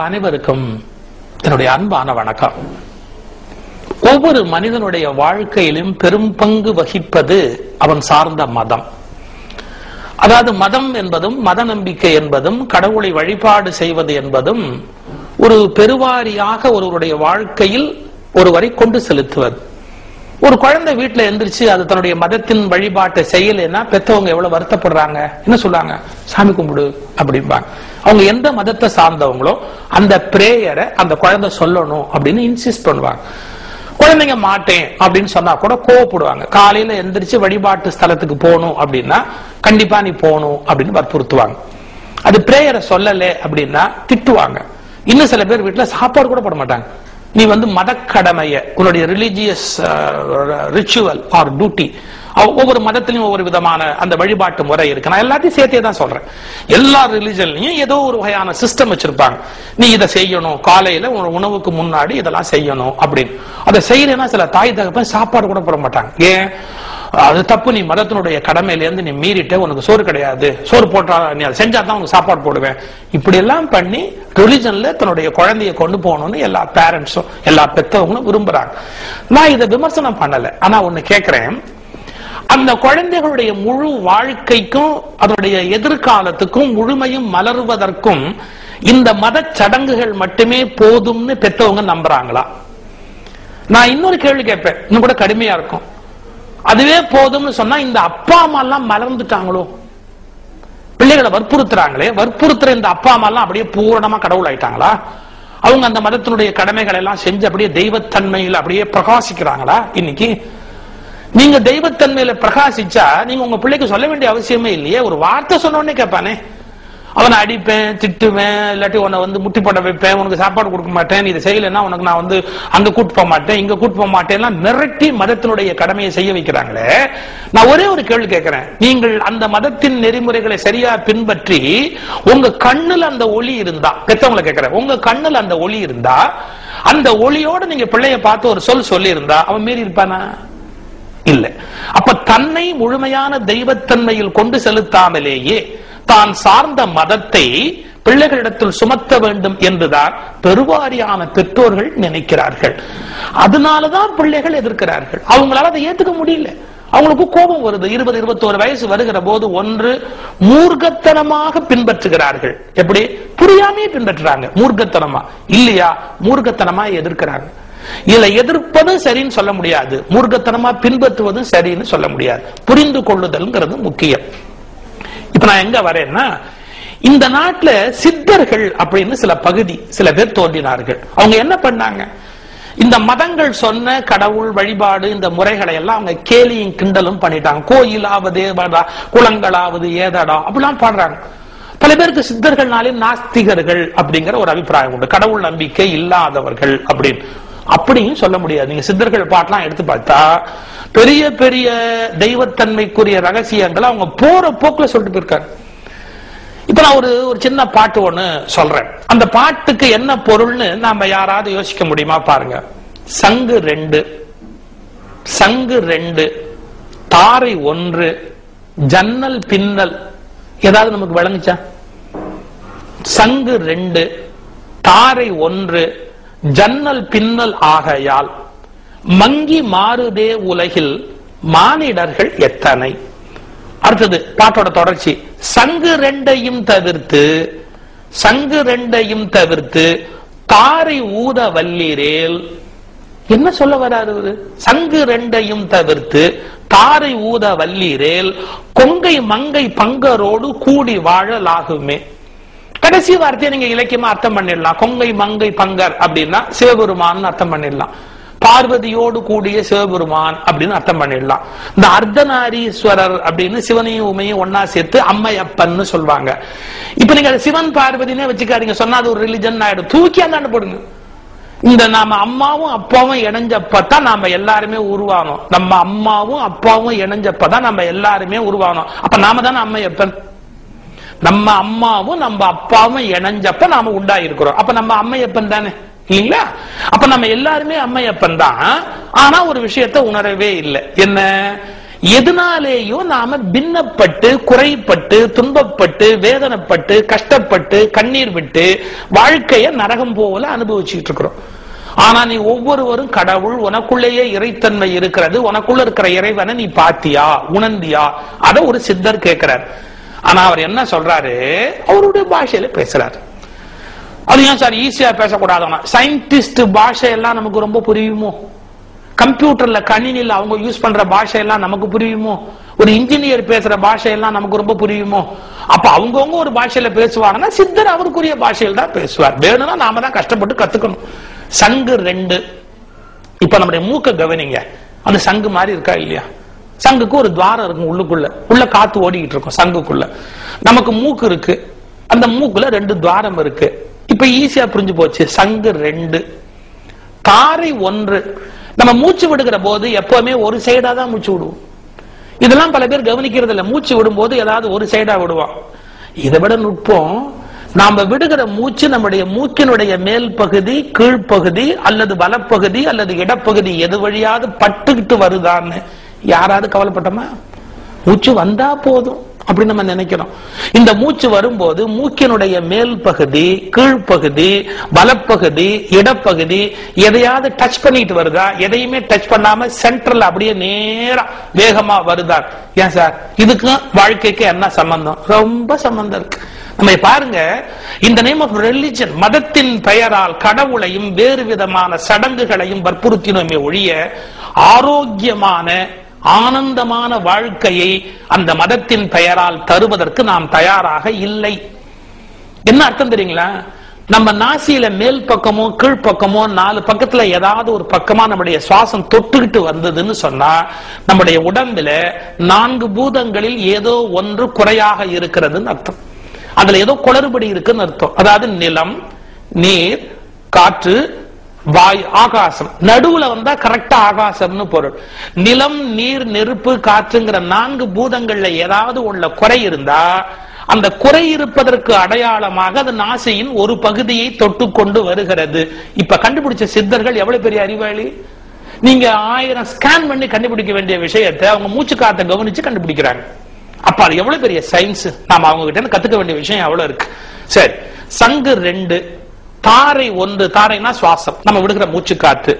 அனைவருக்கும் என்னுடைய அன்பான வணக்கம் ஒவ்வொரு மனிதனுடைய வாழ்க்கையிலும் பெரும் பங்கு வகிப்பது அவன் சார்ந்த மதம் அதாவது மதம் என்பதும் மத நம்பிக்கை என்பதும் கடவுளை வழிபாடு செய்வது என்பதும் ஒரு பெருவாரியாக ஒருவருடைய வாழ்க்கையில் ஒருவரை கொண்டு செலுத்துவது ஒரு குழந்தை வீட்டுல எந்திரிச்சு அது தன்னுடைய மதத்தின் வழிபாட்டை செய்யலைன்னா பெத்தவங்க எவ்வளவு வருத்தப்படுறாங்க என்ன சொல்றாங்க சாமி கும்பிடு அப்படிம்பாங்க அவங்க எந்த மதத்தை சார்ந்தவங்களோ அந்த பிரேயரை அந்த குழந்தை சொல்லணும் அப்படின்னு இன்சிஸ்ட் பண்ணுவாங்க குழந்தைங்க மாட்டேன் அப்படின்னு சொன்னா கூட கோவப்படுவாங்க காலையில எந்திரிச்சு வழிபாட்டு ஸ்தலத்துக்கு போகணும் அப்படின்னா கண்டிப்பா நீ போகணும் அப்படின்னு வற்புறுத்துவாங்க அது பிரேயரை சொல்லல அப்படின்னா திட்டுவாங்க இன்னும் சில பேர் வீட்டுல சாப்பாடு கூட போட மாட்டாங்க நீ வந்து மதக்கடமைய உன்னுடைய ரிலீஜியஸ் ரிச்சுவல் ஆர் டியூட்டி ஒவ்வொரு மதத்திலையும் ஒவ்வொரு விதமான அந்த வழிபாட்டு முறை இருக்கு நான் எல்லாத்தையும் சேர்த்தே தான் சொல்றேன் எல்லா ரிலிஜன்லயும் ஏதோ ஒரு வகையான சிஸ்டம் வச்சிருப்பாங்க நீ இதை செய்யணும் காலையில உன் உணவுக்கு முன்னாடி இதெல்லாம் செய்யணும் அப்படின்னு அதை செய்யலைன்னா சில தாய் தகப்பன் சாப்பாடு கூட போட மாட்டாங்க ஏன் அது தப்பு நீ மதத்தினுடைய கடமையில இருந்து நீ மீறிட்ட உனக்கு சோறு கிடையாது சோறு போட்டா நீ அதை செஞ்சா தான் உனக்கு சாப்பாடு போடுவேன் இப்படி எல்லாம் பண்ணி ரிலிஜன்ல தன்னுடைய குழந்தைய கொண்டு போகணும்னு எல்லா பேரண்ட்ஸும் எல்லா பெத்தவங்களும் விரும்புறாங்க நான் இதை விமர்சனம் பண்ணல ஆனா ஒண்ணு கேக்குறேன் அந்த குழந்தைகளுடைய முழு வாழ்க்கைக்கும் அதனுடைய எதிர்காலத்துக்கும் முழுமையும் மலர்வதற்கும் இந்த மத சடங்குகள் மட்டுமே போதும்னு பெத்தவங்க நம்புறாங்களா நான் இன்னொரு கேள்வி கேட்பேன் இன்னும் கூட கடுமையா இருக்கும் அதுவே போதும்னு சொன்னா இந்த அப்பா அம்மா எல்லாம் மலர்ந்துட்டாங்களோ பிள்ளைகளை வற்புறுத்துறாங்களே வற்புறுத்துற இந்த அப்பா அம்மா எல்லாம் அப்படியே பூரணமா கடவுள் ஆயிட்டாங்களா அவங்க அந்த மதத்தினுடைய கடமைகள் எல்லாம் செஞ்சு அப்படியே தெய்வத்தன்மையில் அப்படியே பிரகாசிக்கிறாங்களா இன்னைக்கு நீங்க தெய்வத்தன்மையில பிரகாசிச்சா நீங்க உங்க பிள்ளைக்கு சொல்ல வேண்டிய அவசியமே இல்லையே ஒரு வார்த்தை சொன்னோடனே கேட்பானே அவனை அடிப்பேன் திட்டுவேன் இல்லாட்டி உன்னை வந்து முட்டி போட வைப்பேன் உனக்கு சாப்பாடு கொடுக்க மாட்டேன் நீ இதை செய்யலைன்னா உனக்கு நான் வந்து அங்க கூட்டு போக மாட்டேன் இங்க கூட்டு போக மாட்டேன் மிரட்டி மதத்தினுடைய கடமையை செய்ய வைக்கிறாங்களே நான் ஒரே ஒரு கேள்வி கேட்கிறேன் நீங்கள் அந்த மதத்தின் நெறிமுறைகளை சரியா பின்பற்றி உங்க கண்ணுல அந்த ஒளி இருந்தா பெத்தவங்களை கேட்கிறேன் உங்க கண்ணுல அந்த ஒளி இருந்தா அந்த ஒளியோட நீங்க பிள்ளைய பார்த்து ஒரு சொல் சொல்லி இருந்தா அவன் மீறி இருப்பானா இல்ல அப்ப தன்னை முழுமையான தெய்வத்தன்மையில் கொண்டு செலுத்தாமலேயே தான் சார்ந்த மதத்தை பிள்ளைகளிடத்தில் சுமத்த வேண்டும் என்றுதான் பெருவாரியான பெற்றோர்கள் நினைக்கிறார்கள் அதனாலதான் பிள்ளைகள் எதிர்க்கிறார்கள் அவங்களால அதை ஏத்துக்க முடியல அவங்களுக்கு கோபம் வருது இருபது இருபத்தோரு வயசு வருகிற போது ஒன்று மூர்க்கத்தனமாக பின்பற்றுகிறார்கள் எப்படி புரியாமே பின்பற்றுறாங்க மூர்க்கத்தனமா இல்லையா மூர்க்கத்தனமா எதிர்க்கிறாங்க இதுல எதிர்ப்பதும் சரின்னு சொல்ல முடியாது மூர்க்கத்தனமா பின்பற்றுவதும் சரின்னு சொல்ல முடியாது புரிந்து கொள்ளுதல்ங்கிறது முக்கியம் இப்ப நான் எங்க வரேன்னா இந்த நாட்டுல சித்தர்கள் அப்படின்னு சில பகுதி சில பேர் தோன்றினார்கள் அவங்க என்ன பண்ணாங்க இந்த மதங்கள் சொன்ன கடவுள் வழிபாடு இந்த முறைகளை எல்லாம் அவங்க கேலியும் கிண்டலும் பண்ணிட்டாங்க கோயிலாவது குளங்களாவது ஏதடா அப்படிலாம் பாடுறாங்க பல பேருக்கு சித்தர்கள்னாலே நாஸ்திகர்கள் அப்படிங்கிற ஒரு அபிப்பிராயம் உண்டு கடவுள் நம்பிக்கை இல்லாதவர்கள் அப்படின்னு அப்படியும் சொல்ல முடியாது நீங்க சித்தர்கள் பாட்டெல்லாம் எடுத்து பார்த்தா பெரிய பெரிய தெய்வத்தன்மைக்குரிய ரகசியங்களை அவங்க போற போக்குல சொல்லிட்டு போயிருக்காங்க இப்ப நான் ஒரு ஒரு சின்ன பாட்டு ஒண்ணு சொல்றேன் அந்த பாட்டுக்கு என்ன பொருள்னு நாம யாராவது யோசிக்க முடியுமா பாருங்க சங்கு ரெண்டு சங்கு ரெண்டு தாரை ஒன்று ஜன்னல் பின்னல் ஏதாவது நமக்கு விளங்குச்சா சங்கு ரெண்டு தாரை ஒன்று ஜன்னல் பின்னல் ஆகையால் மங்கி மாறுதே உலகில் மானிடர்கள் எத்தனை அடுத்தது பாட்டோட தொடர்ச்சி சங்கு ரெண்டையும் தவிர்த்து சங்கு ரெண்டையும் தவிர்த்து தாரை ஊத வல்லீரேல் என்ன சொல்ல வராரு சங்கு ரெண்டையும் தவிர்த்து தாரை ஊத வல்லீரேல் கொங்கை மங்கை பங்கரோடு கூடி வாழலாகுமே கடைசி வார்த்தையை நீங்க இலக்கியமா அர்த்தம் பண்ணிடலாம் கொங்கை மங்கை பங்கர் அப்படின்னா சிவபெருமான் அர்த்தம் பண்ணிடலாம் பார்வதியோடு கூடிய சிவபெருமான் அப்படின்னு அர்த்தம் பண்ணிடலாம் இந்த அர்த்தநாரீஸ்வரர் அப்படின்னு சிவனையும் உமையும் ஒன்னா சேர்த்து அம்மையப்பன்னு சொல்லுவாங்க இப்ப நீங்க சிவன் பார்வதினே வச்சுக்காதீங்க சொன்னா அது ஒரு ரிலிஜன் ஆயிடும் தூக்கி அந்தாண்டு போடுங்க இந்த நாம அம்மாவும் அப்பாவும் இணைஞ்சப்பதான் நாம எல்லாருமே உருவானோம் நம்ம அம்மாவும் அப்பாவும் இணைஞ்சப்பதான் நம்ம எல்லாருமே உருவானோம் அப்ப நாம தானே அம்மையப்பன் நம்ம அம்மாவும் நம்ம அப்பாவும் இணைஞ்சப்ப நாம உண்டாயிருக்கிறோம் அப்ப நம்ம அம்மையப்பன் தானே இல்லைங்களா அப்ப நம்ம எல்லாருமே அம்மையப்பன் தான் ஆனா ஒரு விஷயத்த உணரவே இல்லை என்ன எதனாலேயோ நாம பின்னப்பட்டு குறைப்பட்டு துன்பப்பட்டு வேதனைப்பட்டு கஷ்டப்பட்டு கண்ணீர் விட்டு வாழ்க்கைய நரகம் போல அனுபவிச்சுட்டு இருக்கிறோம் ஆனா நீ ஒவ்வொருவரும் கடவுள் உனக்குள்ளேயே இறைத்தன்மை இருக்கிறது உனக்குள்ள இருக்கிற இறைவனை நீ பாத்தியா உணர்ந்தியா அத ஒரு சித்தர் கேட்கிறார் ஆனா அவர் என்ன சொல்றாரு அவருடைய பாஷையில பேசுறாரு அது ஏன் சார் ஈஸியா பேசக்கூடாதுன்னா சயின்டிஸ்ட் பாஷையெல்லாம் நமக்கு ரொம்ப புரியுமோ கம்ப்யூட்டர்ல கணினில அவங்க யூஸ் பண்ற பாஷையெல்லாம் நமக்கு புரியுமோ ஒரு இன்ஜினியர் பேசுற பாஷையெல்லாம் நமக்கு ரொம்ப புரியுமோ அப்ப அவங்கவுங்க ஒரு பாஷையில பேசுவாங்கன்னா சித்தர் அவருக்குரிய பாஷையில் தான் பேசுவார் வேணும்னா நாம தான் கஷ்டப்பட்டு கத்துக்கணும் சங்கு ரெண்டு இப்ப நம்முடைய மூக்க கவனிங்க அந்த சங்கு மாதிரி இருக்கா இல்லையா சங்குக்கு ஒரு துவாரம் இருக்கும் உள்ளுக்குள்ள உள்ள காத்து ஓடிக்கிட்டு இருக்கும் சங்குக்குள்ள நமக்கு மூக்கு இருக்கு அந்த மூக்குல ரெண்டு துவாரம் இருக்கு இப்ப ஈஸியா புரிஞ்சு போச்சு சங்கு ரெண்டு தாரை ஒன்று நம்ம மூச்சு விடுகிற போது எப்பவுமே ஒரு சைடா தான் மூச்சு விடுவோம் இதெல்லாம் பல பேர் கவனிக்கிறது இல்ல மூச்சு விடும்போது ஏதாவது ஒரு சைடா விடுவோம் இதை விட நுட்பம் நாம விடுகிற மூச்சு நம்முடைய மூக்கினுடைய மேல் பகுதி கீழ்ப்பகுதி அல்லது வலப்பகுதி அல்லது இடப்பகுதி எது வழியாவது பட்டுக்கிட்டு வருதான்னு யாராவது கவலைப்பட்டோமா மூச்சு வந்தா போதும் அப்படின்னு நம்ம நினைக்கிறோம் இந்த மூச்சு வரும்போது மூக்கினுடைய மேல் பகுதி கீழ்ப்பகுதி வலப்பகுதி இடப்பகுதி எதையாவது டச் பண்ணிட்டு வருதா எதையுமே டச் பண்ணாம சென்ட்ரல் அப்படியே நேரா வேகமா வருதா ஏன் சார் இதுக்கு வாழ்க்கைக்கு என்ன சம்பந்தம் ரொம்ப சம்பந்தம் இருக்கு நம்ம பாருங்க இந்த நேம் ஆஃப் ரிலிஜன் மதத்தின் பெயரால் கடவுளையும் வேறு விதமான சடங்குகளையும் வற்புறுத்தினோமே ஒழிய ஆரோக்கியமான ஆனந்தமான வாழ்க்கையை அந்த மதத்தின் பெயரால் தருவதற்கு நாம் தயாராக இல்லை என்ன அர்த்தம் தெரியுங்களா நம்ம நாசியில மேல் பக்கமோ கீழ்ப்பக்கமோ நாலு பக்கத்துல ஏதாவது ஒரு பக்கமா நம்முடைய சுவாசம் தொட்டுக்கிட்டு வந்ததுன்னு சொன்னா நம்முடைய உடம்புல நான்கு பூதங்களில் ஏதோ ஒன்று குறையாக இருக்கிறதுன்னு அர்த்தம் அதுல ஏதோ குளறுபடி இருக்குன்னு அர்த்தம் அதாவது நிலம் நீர் காற்று வாயு ஆகாசம் நடுவுல வந்தா கரெக்டா ஆகாசம்னு பொருள் நிலம் நீர் நெருப்பு காற்றுங்கிற நான்கு பூதங்கள்ல ஏதாவது உள்ள குறை இருந்தா அந்த குறை இருப்பதற்கு அடையாளமாக அது நாசியின் ஒரு பகுதியை தொட்டு கொண்டு வருகிறது இப்ப கண்டுபிடிச்ச சித்தர்கள் எவ்வளவு பெரிய அறிவாளி நீங்க ஆயிரம் ஸ்கேன் பண்ணி கண்டுபிடிக்க வேண்டிய விஷயத்தை அவங்க மூச்சு காத்த கவனிச்சு கண்டுபிடிக்கிறாங்க அப்ப அது எவ்வளவு பெரிய சயின்ஸ் நாம அவங்க கிட்ட இருந்து கத்துக்க வேண்டிய விஷயம் எவ்வளவு இருக்கு சரி சங்கு ரெண்டு தாரை ஒன்று தாரைனா சுவாசம் நம்ம விடுகிற மூச்சு காத்து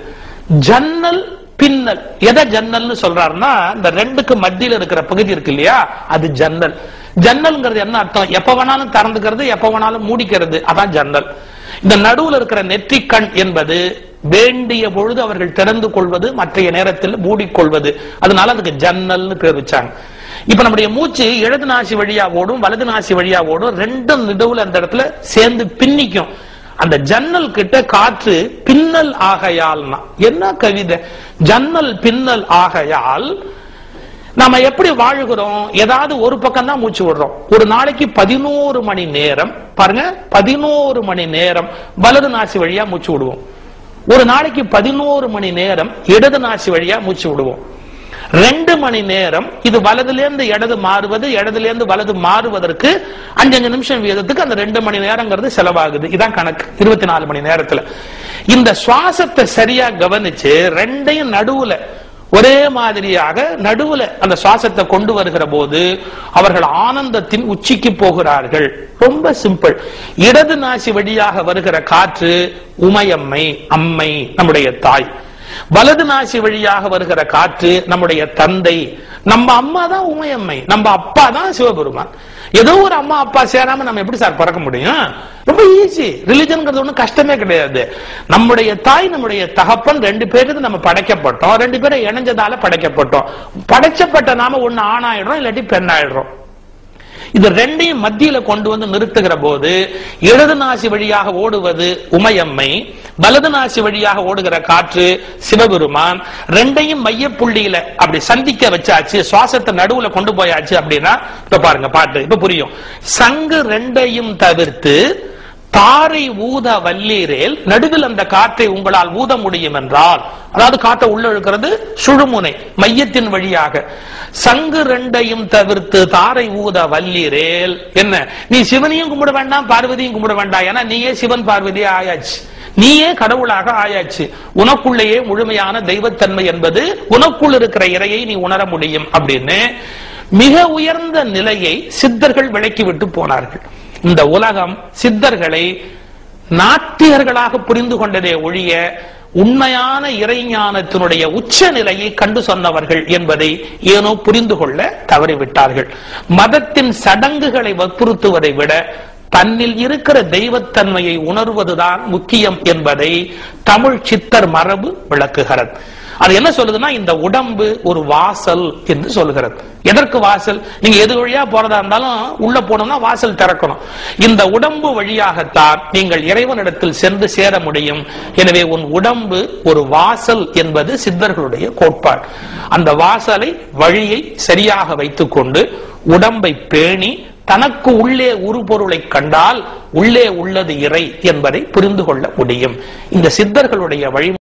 ஜன்னல் பின்னல் எதை ஜன்னல்னு சொல்றாருன்னா இந்த ரெண்டுக்கு மத்தியில இருக்கிற பகுதி இருக்கு இல்லையா அது ஜன்னல் ஜன்னல்ங்கிறது என்ன அர்த்தம் எப்ப வேணாலும் திறந்துக்கிறது எப்ப வேணாலும் மூடிக்கிறது அதான் ஜன்னல் இந்த நடுவுல இருக்கிற நெற்றிக்கண் என்பது வேண்டிய பொழுது அவர்கள் திறந்து கொள்வது மற்றைய நேரத்தில் மூடிக்கொள்வது அதனால அதுக்கு ஜன்னல்னு பேர் வச்சாங்க இப்ப நம்முடைய மூச்சு இடது நாசி வழியா ஓடும் வலது நாசி வழியா ஓடும் ரெண்டும் நடுவுல அந்த இடத்துல சேர்ந்து பின்னிக்கும் அந்த ஜன்னல் கிட்ட காற்று பின்னல் ஆகையால்னா என்ன கவிதை ஜன்னல் பின்னல் ஆகையால் நாம எப்படி வாழுகிறோம் ஏதாவது ஒரு பக்கம் தான் மூச்சு விடுறோம் ஒரு நாளைக்கு பதினோரு மணி நேரம் பாருங்க பதினோரு மணி நேரம் வலது நாசி வழியா மூச்சு விடுவோம் ஒரு நாளைக்கு பதினோரு மணி நேரம் இடது நாசி வழியா மூச்சு விடுவோம் ரெண்டு மணி நேரம் இது வலதுல இருந்து இடது மாறுவது இடதுல இருந்து வலது மாறுவதற்கு அஞ்சு அஞ்சு நிமிஷம் வீதத்துக்கு அந்த ரெண்டு மணி நேரங்கிறது செலவாகுது இதான் கணக்கு இருபத்தி நாலு மணி நேரத்துல இந்த சுவாசத்தை சரியா கவனிச்சு ரெண்டையும் நடுவுல ஒரே மாதிரியாக நடுவுல அந்த சுவாசத்தை கொண்டு வருகிற போது அவர்கள் ஆனந்தத்தின் உச்சிக்கு போகிறார்கள் ரொம்ப சிம்பிள் இடது நாசி வழியாக வருகிற காற்று உமையம்மை அம்மை நம்முடைய தாய் வலது நாசி வழியாக வருகிற காற்று நம்முடைய தந்தை நம்ம அம்மா தான் உமையம்மை நம்ம அப்பா தான் சிவபெருமான் ஏதோ ஒரு அம்மா அப்பா சேராம நம்ம எப்படி சார் பிறக்க முடியும் ரொம்ப ஈஸி ரிலிஜன்ங்கிறது ஒண்ணும் கஷ்டமே கிடையாது நம்முடைய தாய் நம்முடைய தகப்பன் ரெண்டு பேருக்கு நம்ம படைக்கப்பட்டோம் ரெண்டு பேரும் இணைஞ்சதால படைக்கப்பட்டோம் படைச்சப்பட்ட நாம ஒண்ணு ஆணாயிடுறோம் இல்லாட்டி பெண்ணாயிடுறோம் இது ரெண்டையும் மத்தியில கொண்டு வந்து நிறுத்துகிற போது இடது நாசி வழியாக ஓடுவது உமையம்மை வலது நாசி வழியாக ஓடுகிற காற்று சிவபெருமான் ரெண்டையும் மைய புள்ளியில அப்படி சந்திக்க வச்சாச்சு சுவாசத்தை நடுவுல கொண்டு போயாச்சு அப்படின்னா இப்ப பாருங்க பாட்டு இப்ப புரியும் சங்கு ரெண்டையும் தவிர்த்து தாரை ஊத வல்லீரேல் நடுவில் அந்த காற்றை உங்களால் ஊத முடியும் என்றால் அதாவது காற்றை உள்ள இழுக்கிறது சுழுமுனை மையத்தின் வழியாக சங்கு ரெண்டையும் தவிர்த்து தாரை ஊத வல்லீரேல் என்ன நீ சிவனையும் கும்பிட வேண்டாம் பார்வதியும் கும்பிட வேண்டாம் ஏன்னா நீயே சிவன் பார்வதி ஆயாச்சு நீயே கடவுளாக ஆயாச்சு உனக்குள்ளேயே முழுமையான தெய்வத்தன்மை என்பது உனக்குள் இருக்கிற இறையை நீ உணர முடியும் அப்படின்னு மிக உயர்ந்த நிலையை சித்தர்கள் விளக்கிவிட்டு போனார்கள் இந்த உலகம் சித்தர்களை நாத்திகர்களாக புரிந்து கொண்டதே ஒழிய உண்மையான இறைஞானத்தினுடைய உச்ச நிலையை கண்டு சொன்னவர்கள் என்பதை ஏனோ புரிந்து கொள்ள தவறிவிட்டார்கள் மதத்தின் சடங்குகளை வற்புறுத்துவதை விட தன்னில் இருக்கிற தெய்வத்தன்மையை உணர்வதுதான் முக்கியம் என்பதை தமிழ் சித்தர் மரபு விளக்குகிறது அது என்ன சொல்லுதுன்னா இந்த உடம்பு ஒரு வாசல் என்று சொல்லுகிறது எதற்கு வாசல் நீங்க எது வழியா போறதா இருந்தாலும் உள்ள போனோம்னா வாசல் திறக்கணும் இந்த உடம்பு வழியாகத்தான் நீங்கள் இறைவனிடத்தில் சென்று சேர முடியும் எனவே உன் உடம்பு ஒரு வாசல் என்பது சித்தர்களுடைய கோட்பாடு அந்த வாசலை வழியை சரியாக வைத்துக் கொண்டு உடம்பை பேணி தனக்கு உள்ளே உருபொருளை கண்டால் உள்ளே உள்ளது இறை என்பதை புரிந்து கொள்ள முடியும் இந்த சித்தர்களுடைய வழி